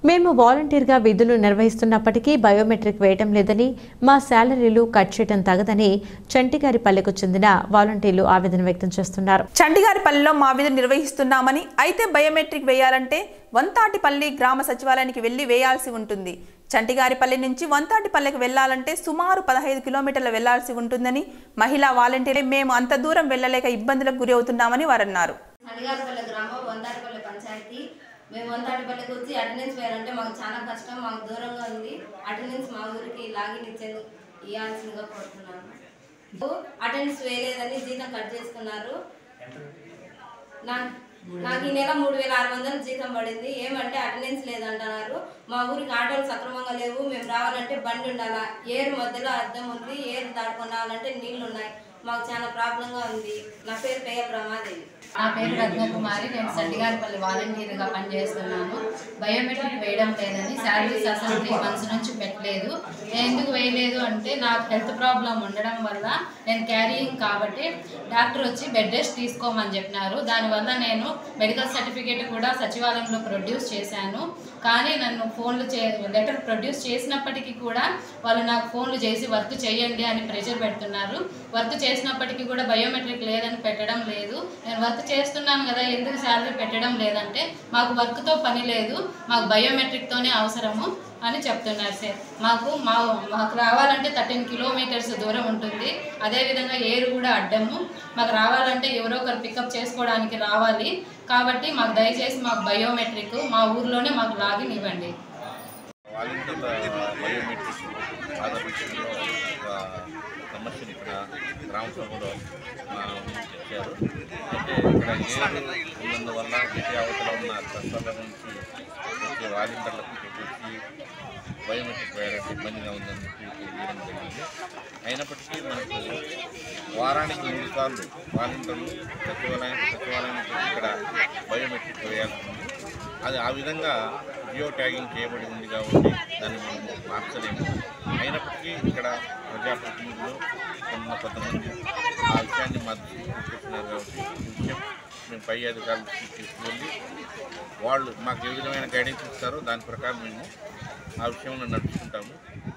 మేము వాలంటీర్గా విధులు నిర్వహిస్తున్నప్పటికీ బయోమెట్రిక్ వేయటం లేదని మా శాలరీలు కట్ చేయడం తగదని చంటిగారిపల్లెకు చెందిన వాలంటీర్లు ఆవేదన వ్యక్తం చేస్తున్నారు చంటిగారిపల్లిలో మా విధులు నిర్వహిస్తున్నామని అయితే బయోమెట్రిక్ వేయాలంటే వంతాటిపల్లి గ్రామ సచివాలయానికి వెళ్లి వేయాల్సి ఉంటుంది చంటిగారిపల్లి నుంచి వంతాటిపల్లికి వెళ్లాలంటే సుమారు పదహైదు కిలోమీటర్లు వెళ్లాల్సి ఉంటుందని మహిళా వాలంటీర్ మేము అంత దూరం వెళ్లలేక ఇబ్బందులకు గురి అవుతున్నామని వారన్నారు అడిగారిపల్లి గ్రామం వంతాటిపల్లి పంచాయతీ మేము వంతాటిపల్లికి వచ్చి అటెండెన్స్ వేయాలంటే మాకు చాలా కష్టం మాకు దూరంగా ఉంది అటెండెన్స్ మా ఊరికి లాగిన్ ఇచ్చేది ఇవ్వాల్సిందిగా కోరుతున్నాను అటెండెన్స్ వేయలేదని జీతం కట్ చేసుకున్నారు నా నాకు ఈ నెల మూడు వేల ఆరు వందలు జీతం పడింది ఏమంటే అటెండెన్స్ లేదంటున్నారు మా ఊరికి ఆటోలు సక్రమంగా లేవు మేము రావాలంటే బండి ఉండాలా ఏరు మధ్యలో అద్దం ఉంది ఏరు దాటుకొని రావాలంటే నీళ్లు ఉన్నాయి మాకు చాలా ప్రాబ్లంగా ఉంది నా పేరు పేయ ప్రమాదేవి నా పేరు రత్నకుమారి నేను సండిగారిపల్లి వాలంటీర్గా పనిచేస్తున్నాను బయోమెట్రిక్ వేయడం లేదని శాలరీస్ అసలు త్రీ మంత్స్ నుంచి పెట్టలేదు నేను ఎందుకు వేయలేదు అంటే నాకు హెల్త్ ప్రాబ్లం ఉండడం వల్ల నేను క్యారీయింగ్ కాబట్టి డాక్టర్ వచ్చి బెడ్ రెస్ట్ తీసుకోమని చెప్పినారు దానివల్ల నేను మెడికల్ సర్టిఫికేట్ కూడా సచివాలయంలో ప్రొడ్యూస్ చేశాను కానీ నన్ను ఫోన్లు చే లెటర్ ప్రొడ్యూస్ చేసినప్పటికీ కూడా వాళ్ళు నాకు ఫోన్లు చేసి వర్క్ చేయండి అని ప్రెషర్ పెడుతున్నారు వర్క్ చేసినప్పటికీ కూడా బయోమెట్రిక్ లేదని పెట్టడం లేదు నేను వర్క్ చేస్తున్నాను కదా ఎందుకు శాలరీ పెట్టడం లేదంటే మాకు వర్క్తో పని లేదు మాకు బయోమెట్రిక్తోనే అవసరము అని చెప్తున్నారు సార్ మాకు మా మాకు రావాలంటే థర్టీన్ కిలోమీటర్స్ దూరం ఉంటుంది అదేవిధంగా ఏరు కూడా అడ్డము మాకు రావాలంటే ఎవరో ఒకరు పికప్ చేసుకోవడానికి రావాలి కాబట్టి మాకు దయచేసి మాకు బయోమెట్రిక్ మా ఊర్లోనే మాకు లాగిన్ ఇవ్వండి వాలంటీర్ల బయోమెట్రిక్ ఆధార్ విషయంలో ఒక సమస్యను ఇక్కడ గ్రామ సభలో మా ముందుకు తెచ్చారు అంటే ఇక్కడ ఏడు ఉన్నందువల్ల ఇటు అవతల ఉన్న కష్టాల నుంచి వచ్చే వాలంటీర్లకు వచ్చి బయోమెట్రిక్ వేయడానికి ఇబ్బందిగా ఉందని చెప్పి తెలియడం జరిగింది అయినప్పటికీ మనకు వారానికి మూడు సార్లు వాలంటీర్లు సచివాలయం సచివాలయానికి వచ్చి ఇక్కడ బయోమెట్రిక్ వేయాల్సి ఉంది అది ఆ విధంగా జియో ట్యాగింగ్ చేయబడి ఉంది కాబట్టి దాన్ని మనం మార్చలేము అయినప్పటికీ ఇక్కడ ప్రజాప్రతినిధులు ఉన్న కొంతమంది ఆ విషయాన్ని మద్దతు చూపిస్తున్నారు కాబట్టి ఈ విషయం మేము పై అధికారులకు తీసుకువెళ్ళి వాళ్ళు మాకు ఏ విధమైన గైడెన్స్ ఇస్తారో దాని ప్రకారం మేము ఆ విషయంలో నడుచుకుంటాము